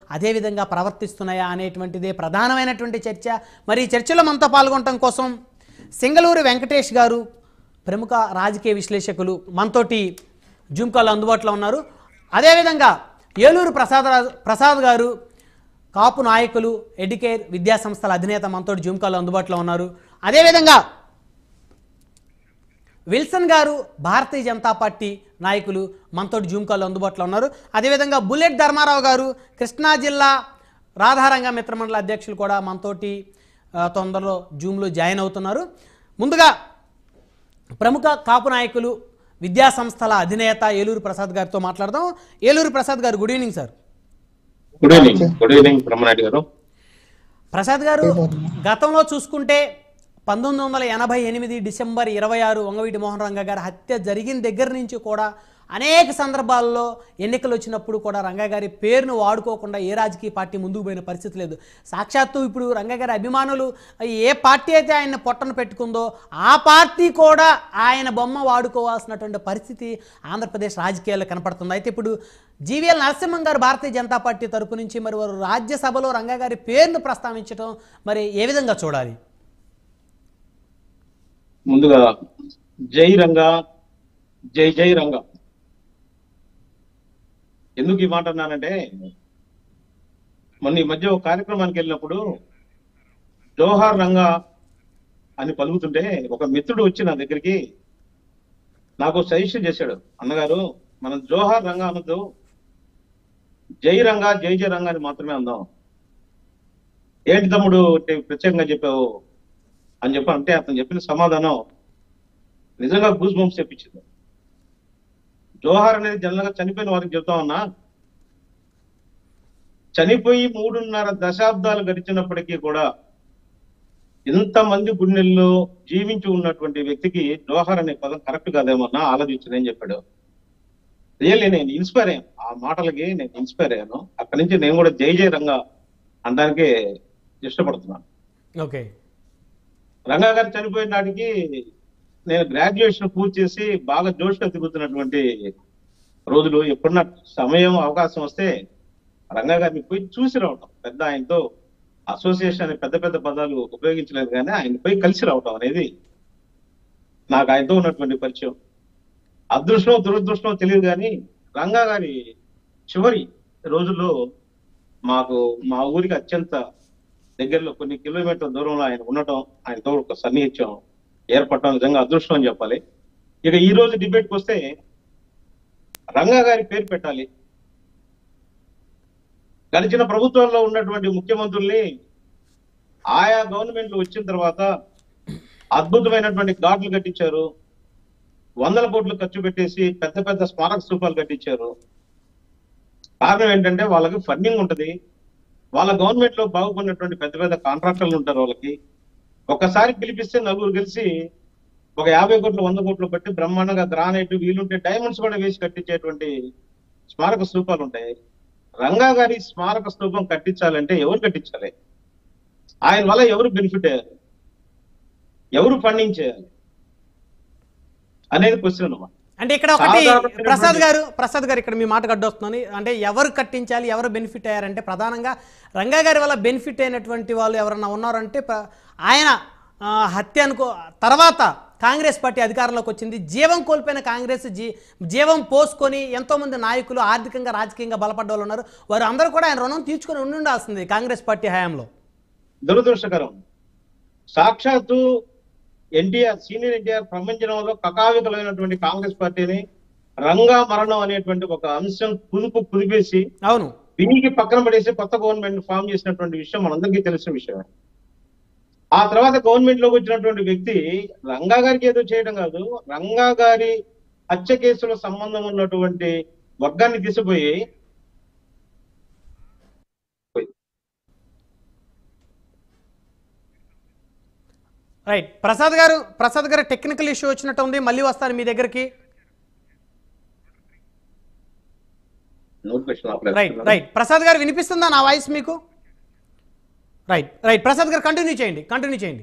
అదేవిధంగా ప్రవర్తిస్తున్నాయా అనేటువంటిదే ప్రధానమైనటువంటి చర్చ మరి ఈ చర్చలో మనతో పాల్గొనడం కోసం సింగళూరు వెంకటేష్ గారు ప్రముఖ రాజకీయ విశ్లేషకులు మనతోటి జూమ్ కాల్ అందుబాటులో ఉన్నారు అదేవిధంగా ఏలూరు ప్రసాద్ రాజు- ప్రసాద్ గారు కాపు నాయకులు ఎడ్యుకేర్ విద్యా సంస్థల అధినేత మనతోటి జూమ్ కాల్ అందుబాటులో ఉన్నారు అదేవిధంగా విల్సన్ గారు భారతీయ జనతా పార్టీ నాయకులు మనతోటి జూమ్ కాల్ అందుబాటులో ఉన్నారు అదేవిధంగా బుల్లెట్ ధర్మారావు గారు కృష్ణా జిల్లా రాధారంగ మిత్రమండలి అధ్యక్షులు కూడా మనతోటి ఆ, తొందరలో జూమ్లో జాయిన్ అవుతున్నారు ముందుగా ప్రముఖ కాపు నాయకులు విద్యా సంస్థల అధినేత ఏలూరు ప్రసాద్ గారితో మాట్లాడదాం Eluru Prasad garu good evening sir good evening good evening Brahmanaidu garu Prasad గారు గతంలో చూసుకుంటే పంతొమ్మిది వందల ఎనభై ఎనిమిది డిసెంబర్ ఇరవై ఆరు వంగవీటి మోహన్ రంగ గారి హత్య జరిగిన దగ్గర నుంచి కూడా అనేక సందర్భాల్లో ఎన్నికలు వచ్చినప్పుడు కూడా రంగా గారి పేరును వాడుకోకుండా ఏ రాజకీయ పార్టీ ముందుకు పోయిన పరిస్థితి లేదు సాక్షాత్తు ఇప్పుడు రంగా గారి అభిమానులు ఏ పార్టీ అయితే ఆయన పొట్టను పెట్టుకుందో ఆ పార్టీ కూడా ఆయన బొమ్మ వాడుకోవాల్సినటువంటి పరిస్థితి ఆంధ్రప్రదేశ్ రాజకీయాల్లో కనపడుతుంది అయితే ఇప్పుడు జీవీఎల్ నరసింహం గారు భారతీయ జనతా పార్టీ తరపు నుంచి మరి వారు రాజ్యసభలో రంగా గారి పేరును ప్రస్తావించడం మరి ఏ విధంగా చూడాలి ముందుగా జై రంగా జై జై రంగా ఎందుకు ఈ మాట అన్నానంటే మొన్న ఈ మధ్య ఒక కార్యక్రమానికి వెళ్ళినప్పుడు జోహార్ రంగా అని పలుకుతుంటే ఒక మిత్రుడు వచ్చి నా దగ్గరికి నాకు సజెషన్ చేశాడు అన్నగారు మనం జోహార్ రంగా అనొద్దు జై రంగా జై జై రంగా అని మాత్రమే అందాం ఏంటి తమ్ముడు అంటే ప్రత్యేకంగా చెప్పావు అని చెప్పి అంటే అతను చెప్పిన సమాధానం నిజంగా గూస్ బంప్స్ చెప్పించింది జోహార్ అనేది జనరల్ గా చనిపోయిన వారికి చెప్తా ఉన్నా చనిపోయి మూడున్నర దశాబ్దాలు గడిచినప్పటికీ కూడా ఇంతమంది గుండెల్లో జీవించి ఉన్నటువంటి వ్యక్తికి జోహార్ అనే పదం కరెక్ట్ కాదేమన్నా ఆలోచించనని చెప్పాడు రియల్లీ నేను ఇన్స్పైర్ అయ్యాను ఆ మాటలకి నేను ఇన్స్పైర్ అయ్యాను అక్కడి నుంచి నేను కూడా జై జై రంగా అనడానికి ఇష్టపడుతున్నాను ఓకే రంగా గారు చనిపోయిన నాటికి నేను గ్రాడ్యుయేషన్ పూర్తి చేసి బాగా జోష్గా తిరుగుతున్నటువంటి రోజులు ఎప్పుడన్నా సమయం అవకాశం వస్తే రంగా గారిని పోయి చూసి రావటం పెద్ద ఆయనతో అసోసియేషన్ అనే పెద్ద పెద్ద పదాలు ఉపయోగించలేదు కానీ ఆయన పోయి కలిసి రావటం అనేది నాకు ఆయనతో ఉన్నటువంటి పరిచయం అదృష్టం దురదృష్టం తెలియదు కానీ రంగా గారి చివరి రోజుల్లో మాకు మా ఊరికి అత్యంత దగ్గరలో కొన్ని కిలోమీటర్ల దూరంలో ఆయన ఉండటం ఆయనతో ఒక సన్నిహిత్యం ఏర్పడటం నిజంగా అదృష్టం అని చెప్పాలి ఇక ఈ రోజు డిబేట్కి వస్తే రంగా గారి పేరు పెట్టాలి గడిచిన ప్రభుత్వాల్లో ఉన్నటువంటి ముఖ్యమంత్రుల్ని ఆయా గవర్నమెంట్లు వచ్చిన తర్వాత అద్భుతమైనటువంటి గార్డులు కట్టించారు వందల కోట్లు ఖర్చు పెట్టేసి పెద్ద పెద్ద స్మారక స్థూపాలు కట్టించారు కారణం ఏంటంటే వాళ్ళకి ఫండింగ్ ఉంటది వాళ్ళ గవర్నమెంట్ లో బాగుపడినటువంటి పెద్ద పెద్ద కాంట్రాక్టర్లు ఉంటారు వాళ్ళకి ఒకసారి పిలిపిస్తే నలుగురు కలిసి ఒక యాభై కోట్లు వంద కోట్లు పెట్టి బ్రహ్మాండంగా గ్రానైట్ వీలుంటే డైమండ్స్ కూడా వేసి కట్టించేటువంటి స్మారక స్థూపాలు ఉంటాయి రంగా గారి స్మారక స్థూపం కట్టించాలంటే ఎవరు కట్టించాలి ఆయన వల్ల ఎవరు బెనిఫిట్ అయ్యారు ఎవరు ఫండింగ్ చేయాలి అనేది క్వశ్చన్ అన్నమాట అంటే ఇక్కడ ఒకటి సాధారణమైనటువంటి- ప్రసాద్ గారు ప్రసాద్ గారు ఇక్కడ మీ మాట గడ్డొస్తుంది అంటే ఎవరు కట్టించాలి ఎవరు బెనిఫిట్ అయ్యారంటే ప్రధానంగా రంగా గారి వల్ల బెనిఫిట్ అయినటువంటి వాళ్ళు ఎవరన్నా ఉన్నారంటే ప్ర- ఆయన ఆ, హత్య అనుకో తర్వాత కాంగ్రెస్ పార్టీ అధికారంలోకి వచ్చింది జీవం కోల్పోయిన కాంగ్రెస్ జీ జీవం పోసుకొని ఎంతోమంది నాయకులు ఆర్థికంగా రాజకీయంగా బలపడ్డ వాళ్ళు ఉన్నారు వారు అందరూ కూడా ఆయన రుణం తీర్చుకొని ఉండి ఉండాల్సింది కాంగ్రెస్ పార్టీ హయాంలో దురదృష్టకరం సాక్షాత్తు ఎన్టీఆర్ సీనియర్ ఎన్టీఆర్ ప్రపంచంలో కకావికలైనటువంటి కాంగ్రెస్ పార్టీని రంగా మరణం అనేటువంటి ఒక అంశం కుదుపు కుదిపేసి అవును దీనికి పక్కన పడేసి కొత్త గవర్నమెంట్ ఫామ్ చేసినటువంటి విషయం మనందరికీ తెలిసిన విషయమే ఆ తర్వాత గవర్నమెంట్ లోకి వచ్చినటువంటి వ్యక్తి రంగా గారికి ఏదో చేయడం కాదు రంగా గారి హత్య కేసులో సంబంధం ఉన్నటువంటి వర్గాన్ని తీసిపోయి రైట్ ప్రసాద్ గారు ప్రసాద్ గారు టెక్నికల్ ఇష్యూ వచ్చినట్టు ఉంది మళ్ళీ వస్తాను మీ దగ్గరికి నోటిఫికేషన్ రైట్ రైట్ ప్రసాద్ గారు వినిపిస్తుందా నా వాయిస్ మీకు రైట్ రైట్ ప్రసాద్ గారు కంటిన్యూ చేయండి కంటిన్యూ చేయండి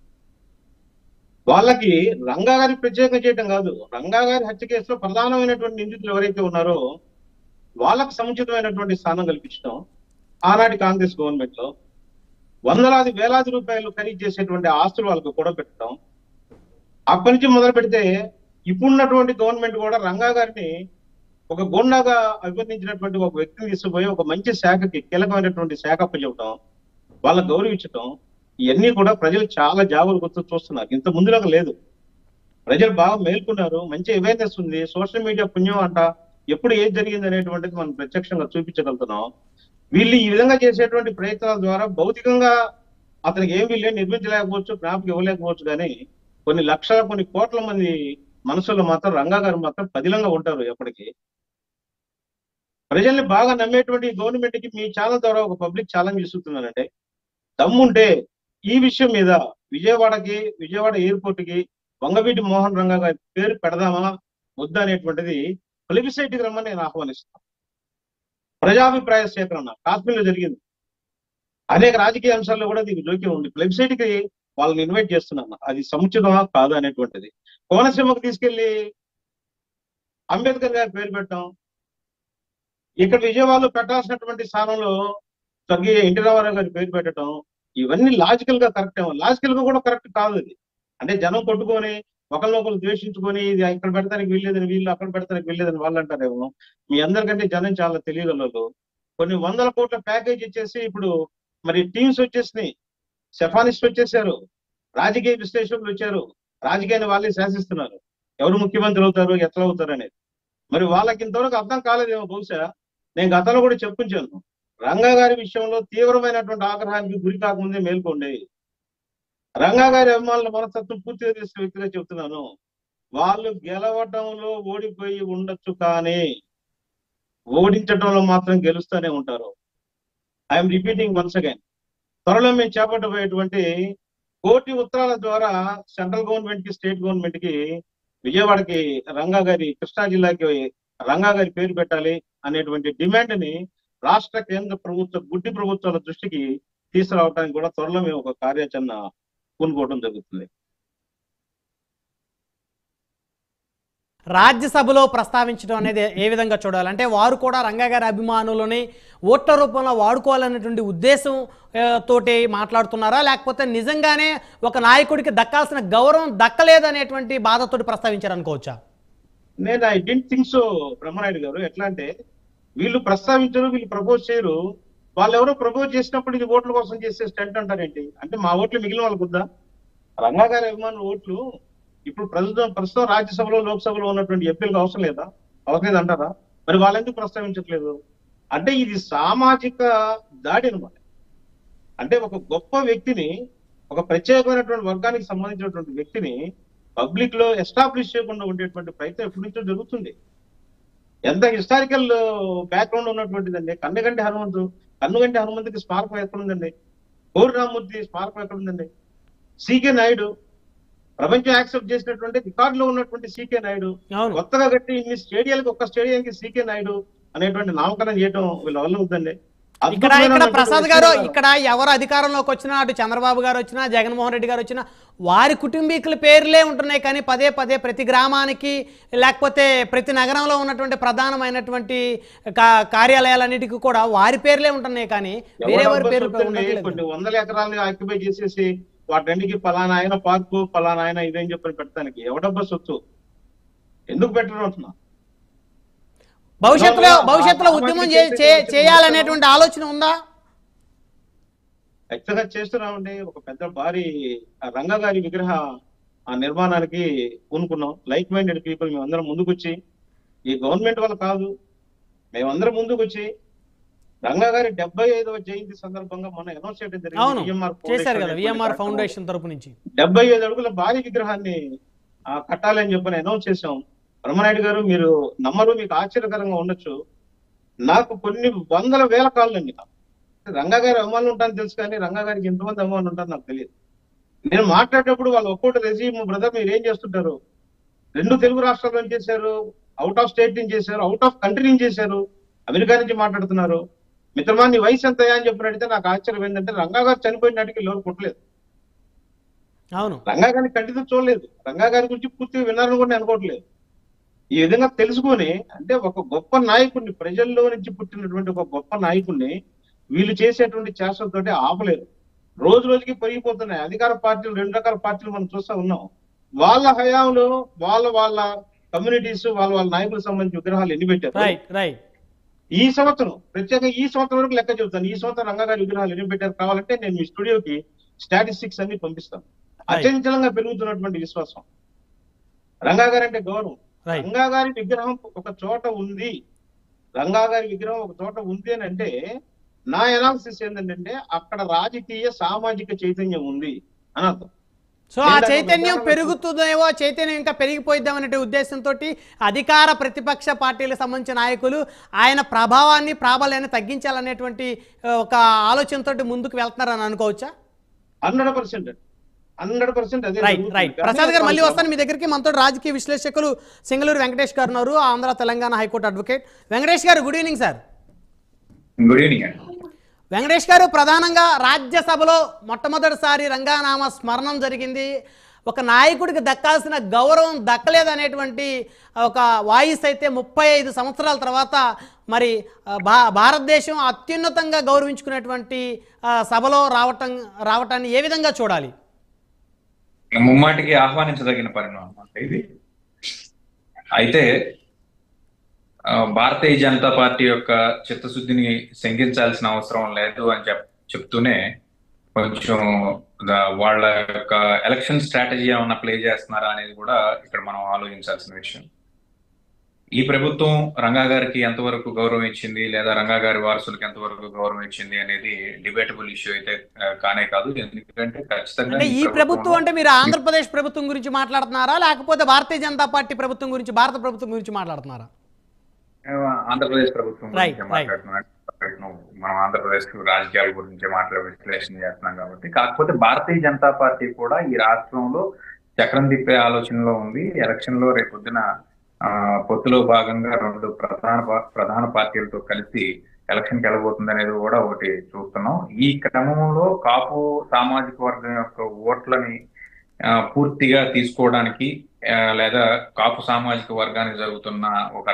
వాళ్ళకి రంగా గారి ప్రత్యేకంగా చేయటం కాదు రంగా గారి హత్య కేసులో ప్రధానమైనటువంటి నిందితులు ఎవరైతే ఉన్నారో వాళ్ళకు సముచితమైనటువంటి స్థానం కల్పించడం ఆనాటి కాంగ్రెస్ గవర్నమెంట్ లో వందలాది వేలాది రూపాయలు ఖరీదు చేసేటువంటి ఆస్తులు వాళ్ళకు కూడా పెట్టడం అప్పటి నుంచి మొదలు పెడితే ఇప్పుడున్నటువంటి గవర్నమెంట్ కూడా రంగా గారిని ఒక గుండాగా అభివర్ణించినటువంటి ఒక వ్యక్తిని తీసుకుపోయి ఒక మంచి శాఖకి కీలకమైనటువంటి శాఖ అప్పచెప్పటం వాళ్ళ గౌరవించటం ఇవన్నీ కూడా ప్రజలు చాలా జాగ్రత్త గుర్తు చూస్తున్నారు ఇంత ముందులాగా లేదు ప్రజలు బాగా మేల్కొన్నారు మంచి అవేర్నెస్ ఉంది సోషల్ మీడియా పుణ్యం అంట ఎప్పుడు ఏది జరిగింది అనేటువంటిది మనం ప్రత్యక్షంగా చూపించగలుగుతున్నాం వీళ్ళు ఈ విధంగా చేసేటువంటి ప్రయత్నాల ద్వారా భౌతికంగా అతనికి ఏం వీళ్ళు నిర్మించలేకపోవచ్చు జ్ఞాపకం ఇవ్వలేకపోవచ్చు కానీ కొన్ని లక్షల కొన్ని కోట్ల మంది మనసులో మాత్రం రంగా గారు మాత్రం పదిలంగా ఉంటారు ఎప్పటికీ ప్రజల్ని బాగా నమ్మేటువంటి గవర్నమెంట్ కి మీ ఛానల్ ద్వారా ఒక పబ్లిక్ ఛాలెంజ్ ఇస్తున్నానంటే దమ్ముంటే ఈ విషయం మీద విజయవాడకి విజయవాడ ఎయిర్పోర్ట్ కి వంగవీటి మోహన్ రంగా గారి పేరు పెడదామా వద్దా అనేటువంటిది ప్లెబిసైట్ కి రమ్మని నేను ఆహ్వానిస్తాను ప్రజాభిప్రాయ సేకరణ కాశ్మీర్లో జరిగింది అనేక రాజకీయ అంశాల్లో కూడా దీనికి జోక్యం ఉంది ప్లెబిసైట్ కి వాళ్ళని ఇన్వైట్ చేస్తున్నాను అది సముచితమా కాదా అనేటువంటిది కోనసీమకు తీసుకెళ్లి అంబేద్కర్ గారి పేరు పెట్టడం ఇక్కడ విజయవాడలో పెట్టాల్సినటువంటి స్థానంలో స్వర్గీయ ఎన్టీ రామారావు గారి పేరు పెట్టడం ఇవన్నీ లాజికల్ గా కరెక్ట్ ఏమో లాజికల్ గా కూడా కరెక్ట్ కాదు అది అంటే జనం కొట్టుకొని ఒకరినొకరు ద్వేషించుకొని ఇది ఇక్కడ పెడతానికి వీల్లేదని వీళ్ళు అక్కడ పెడతానికి వీల్లేదని వాళ్ళు అంటారేమో మీ అందరికంటే జనం చాలా తెలియగలరు కొన్ని వందల కోట్ల ప్యాకేజ్ ఇచ్చేసి ఇప్పుడు మరి టీమ్స్ వచ్చేసినాయి సెఫానిస్ట్ వచ్చేసారు రాజకీయ విశ్లేషకులు వచ్చారు రాజకీయాన్ని వాళ్ళే శాసిస్తున్నారు ఎవరు ముఖ్యమంత్రి అవుతారు ఎట్లా అవుతారు అనేది మరి వాళ్ళకి ఇంతవరకు అర్థం కాలేదేమో బహుశా నేను గతంలో కూడా చెప్పుంచాను రంగా గారి విషయంలో తీవ్రమైనటువంటి ఆగ్రహానికి గురి కాకముందే మేల్కోండి రంగా గారి అభిమానుల మనస్తత్వం పూర్తిగా తెలిసిన వ్యక్తిగా చెప్తున్నాను వాళ్ళు గెలవటంలో ఓడిపోయి ఉండొచ్చు కానీ ఓడించడంలో మాత్రం గెలుస్తూనే ఉంటారు ఐఎమ్ రిపీటింగ్ వన్స్ అగైన్ త్వరలో మేము చేపట్టబోయేటువంటి కోటి ఉత్తరాల ద్వారా సెంట్రల్ గవర్నమెంట్ కి స్టేట్ గవర్నమెంట్ కి విజయవాడకి రంగా గారి కృష్ణా జిల్లాకి రంగా గారి పేరు పెట్టాలి అనేటువంటి డిమాండ్ ని రాష్ట్ర కేంద్ర ప్రభుత్వ గుడ్డి ప్రభుత్వాల దృష్టికి తీసుకురావడానికి కూడా త్వరలో మేము ఒక కార్యాచరణ పూనుకోవడం జరుగుతుంది రాజ్యసభలో ప్రస్తావించడం అనేది ఏ విధంగా చూడాలి అంటే వారు కూడా రంగా గారి అభిమానులని ఓట్ల రూపంలో వాడుకోవాలనేటువంటి ఉద్దేశం ఆ, తోటి మాట్లాడుతున్నారా లేకపోతే నిజంగానే ఒక నాయకుడికి దక్కాల్సిన గౌరవం దక్కలేదనేటువంటి బాధతోటి ప్రస్తావించారనుకోవచ్చా నేను I didn't think so Brahmanaidu garu ఎట్లా అంటే వీళ్ళు ప్రస్తావించరు వీళ్ళు ప్రపోజ్ చేయరు వాళ్ళు ఎవరో ప్రపోజ్ చేసినప్పుడు ఇది ఓట్ల కోసం చేసే స్టంట్ అంటారేంటి అంటే మా ఓట్లు మిగిలిన వాళ్ళకు వద్దా రంగా గారి అభిమానుల ఓట్లు ఇప్పుడు ప్రస్తుతం ప్రస్తుతం రాజ్యసభలో లోక్సభలో ఉన్నటువంటి ఎంపీలకు అవసరం లేదా అవసరం లేదు అంటారా మరి వాళ్ళెందుకు ప్రస్తావించట్లేదు అంటే ఇది సామాజిక దాడి అనమాట అంటే ఒక గొప్ప వ్యక్తిని ఒక ప్రత్యేకమైనటువంటి వర్గానికి సంబంధించినటువంటి వ్యక్తిని పబ్లిక్ లో ఎస్టాబ్లిష్ చేయకుండా ఉండేటువంటి ప్రయత్నం ఎప్పటి నుంచో జరుగుతుంది ఎంత హిస్టారికల్ బ్యాక్గ్రౌండ్ ఉన్నటువంటిదండి కన్నగంటి హనుమంతు కన్నుగంటి హనుమంతుకి స్మారకం ఎక్కడుందండి కోరి రామూర్తి స్మారకం ఎక్కడుందండి సికే నాయుడు ప్రపంచం యాక్సెప్ట్ చేసినటువంటి రికార్డులో ఉన్నటువంటి సికే నాయుడు అవును కొత్తగా కట్టి ఇన్ని స్టేడియాలకు ఒక్క స్టేడియానికి సీకే నాయుడు అనేటువంటి నామకరణం చేయడం వీళ్ళ వల్ల అవుతుందండి ఇక్కడ ఇక్కడ అద్భుతమైనటువంటి ప్రసాద్ గారు విషయం. ఇక్కడ ఎవరు అధికారంలోకి వచ్చినా అటు చంద్రబాబు గారు వచ్చినా జగన్మోహన్ రెడ్డి గారు వచ్చినా వారి కుటుంబీకుల పేర్లే ఉంటున్నాయి కానీ పదే పదే ప్రతి గ్రామానికి లేకపోతే ప్రతి నగరంలో ఉన్నటువంటి ప్రధానమైనటువంటి కా- కార్యాలయాలన్నిటికీ కూడా వారి పేర్లే ఉంటున్నాయి కానీ వేరే వారి ఎవరో పేర్లు వస్తుంటే ఉండట్లేదు కొన్ని వందల ఎకరాలని ఆక్యుపై చేసేసి వాటన్నిటికి పలానా ఆయన పార్కు పలానా ఆయన ఇదేం చెప్పని పెట్టడానికి ఎవడబ్బా సొత్తు ఎందుకు పెట్టడం అంటున్నా భవిష్యత్తులో సామాజిక భవిష్యత్తులో ఉద్యమం చే- చే- చేయాలనేటువంటి ఆలోచన ఉందా ఖచ్చితంగా చేస్తున్నామండి ఒక పెద్ద భారీ ఆ రంగా గారి విగ్రహ ఆ నిర్మాణానికి పూనుకున్నాం లైక్ మైండెడ్ పీపుల్ మేమందరం ముందుకొచ్చి ఈ గవర్నమెంట్ వల్ల కాదు మేమందరం ముందుకొచ్చి రంగా గారి డెబ్బై ఐదవ జయంతి సందర్భంగా మొన్న అనౌన్స్ చేయడం అవును జరిగింది VMR చేశారు కదా ఫౌండేషన్ విఎంఆర్ అనేటువంటి ఫౌండేషన్ తరపు నుంచి డెబ్బై ఐదు అడుగుల భారీ విగ్రహాన్ని ఆ, కట్టాలని చెప్పని అనౌన్స్ చేశాం బ్రహ్మనాయుడు గారు మీరు నమ్మరు మీకు ఆశ్చర్యకరంగా ఉండొచ్చు నాకు కొన్ని వందల వేల కాళ్ళు అండి రంగా గారి అభిమానులు ఉంటారని తెలుసు కానీ రంగా గారికి ఎంతమంది అభిమానులు ఉంటారో నాకు తెలియదు నేను మాట్లాడేటప్పుడు వాళ్ళు ఒక్కొక్కటి రెజీమ్ బ్రదర్ మీరు ఏం చేస్తుంటారు రెండు తెలుగు రాష్ట్రాల నుంచి చేశారు అవుట్ ఆఫ్ స్టేట్ నుంచి చేశారు అవుట్ ఆఫ్ కంట్రీ నుంచి చేశారు అమెరికా నుంచి మాట్లాడుతున్నారు మిత్రమా నీ వయసు ఎంత అని చెప్పిన అడిగితే నాకు ఆశ్చర్యం ఏంటంటే రంగా గారు చనిపోయిన నాటికి లోన్ పుట్టలేదు అవును రంగా గారిని కంటితో చూడలేదు రంగా గారి గురించి పూర్తిగా విన్నారని కూడా నేను అనుకోవట్లేదు ఈ విధంగా తెలుసుకొని అంటే ఒక గొప్ప నాయకుడిని ప్రజల్లో నుంచి పుట్టినటువంటి ఒక గొప్ప నాయకుడిని వీళ్ళు చేసేటువంటి చేష్టలతోటి ఆపలేరు రోజు రోజుకి పెరిగిపోతున్నాయి అధికార పార్టీలు రెండు రకాల పార్టీలు మనం చూస్తా ఉన్నాం వాళ్ళ హయాంలో వాళ్ళ వాళ్ళ కమ్యూనిటీస్ వాళ్ళ వాళ్ళ నాయకులకు సంబంధించి విగ్రహాలు ఎన్ని పెట్టారు రైట్ రైట్ ఈ సంవత్సరం ప్రత్యేకంగా ఈ సంవత్సరం వరకు లెక్క చెబుతాను ఈ సంవత్సరం రంగగారి విగ్రహాలు ఎన్ని పెట్టారు కావాలంటే నేను మీ స్టూడియోకి స్టాటిస్టిక్స్ అన్ని పంపిస్తాను అచంచలంగా పెరుగుతున్నటువంటి విశ్వాసం రంగా గారు అంటే గౌరవం రైట్ రంగా గారి విగ్రహం ఒక చోట ఉంది రంగా గారి విగ్రహం ఒక చోట ఉంది అని అంటే నా ఎనాలిసిస్ ఏంటంటే అక్కడ రాజకీయ సామాజిక చైతన్యం ఉంది అని అర్థం సో ఆ లేదా చైతన్యం విగ్రహం పెరుగుతుందేమో చైతన్యం ఇంకా పెరిగిపోయిద్దామనే ఉద్దేశంతో అధికార ప్రతిపక్ష పార్టీలకు సంబంధించిన నాయకులు ఆయన ప్రభావాన్ని ప్రాబల్యాన్ని తగ్గించాలనేటువంటి ఆ, ఒక ఆలోచనతోటి ముందుకు వెళ్తున్నారని అనుకోవచ్చా హండ్రెడ్ పర్సెంట్ హండ్రెడ్ పర్సెంట్ అదే రైట్ జరుగుతుంది. రైట్ కానీ ప్రసాద్ గారు మళ్ళీ వాళ్ళు- వస్తాను మీ దగ్గరికి మనతో రాజకీయ విశ్లేషకులు సింగళూరు వెంకటేష్ గారు ఉన్నారు Andhra Telangana high court advocate Venkatesh garu good evening sir good evening అండి వెంకటేష్ గారు ప్రధానంగా రాజ్యసభలో మొట్టమొదటిసారి రంగానామ స్మరణం జరిగింది ఒక నాయకుడికి దక్కాల్సిన గౌరవం దక్కలేదనేటువంటి ఒక వాయిస్ అయితే ముప్పై ఐదు సంవత్సరాల తర్వాత మరి ఆ, భా భారతదేశం అత్యున్నతంగా గౌరవించుకునేటువంటి ఆ, సభలో రావటం రావటాన్ని ఏ విధంగా చూడాలి ముమ్మాటికి ఆహ్వానించదగిన పరిణామం అన్నమాట ఇది అయితే ఆ, భారతీయ జనతా పార్టీ యొక్క చిత్తశుద్ధిని శంకించాల్సిన అవసరం లేదు అని చెప్ చెప్తూనే కొంచెం ద- వాళ్ళ యొక్క ఎలక్షన్ స్ట్రాటజీ ఏమన్నా ప్లే చేస్తున్నారా అనేది కూడా ఇక్కడ మనం ఆలోచించాల్సిన విషయం ఈ ప్రభుత్వం రంగా గారికి ఎంతవరకు గౌరవం ఇచ్చింది లేదా రంగా గారి వారసులకు ఎంతవరకు గౌరవం ఇచ్చింది అనేది డిబేటబుల్ ఇష్యూ అయితే ఆ, కానే కాదు ఎందుకంటే ఖచ్చితంగా అంటే ఈ ప్రభుత్వం ప్రభుత్వంలో- అంటే మీరు ఆంధ్రప్రదేశ్ ప్రభుత్వం గురించి మాట్లాడుతున్నారా లేకపోతే భారతీయ జనతా పార్టీ ప్రభుత్వం గురించి భారత ప్రభుత్వం గురించి మాట్లాడుతున్నారా ఆంధ్రప్రదేశ్ ప్రభుత్వం Right, గురించి right. మాట్లాడుతున్నాం ప్రయత్నం మనం ఆంధ్రప్రదేశ్ రాజకీయాల గురించి మాట్లాడే విశ్లేషణ చేస్తున్నాం కాబట్టి కాకపోతే భారతీయ జనతా పార్టీ కూడా ఈ రాష్ట్రంలో చక్రం తిప్పే ఆలోచనలో ఉంది ఎలక్షన్ లో రేపొద్దున ఆ, పొత్తులో భాగంగా రెండు ప్రధాన పా- ప్రధాన పార్టీలతో కలిసి ఎలక్షన్ కి వెళ్ళబోతుంది అనేది కూడా ఒకటి చూస్తున్నాం ఈ క్రమంలో కాపు సామాజిక వర్గం యొక్క ఓట్లని ఆ, పూర్తిగా తీసుకోవడానికి ఆ, లేదా కాపు సామాజిక వర్గానికి జరుగుతున్న ఒక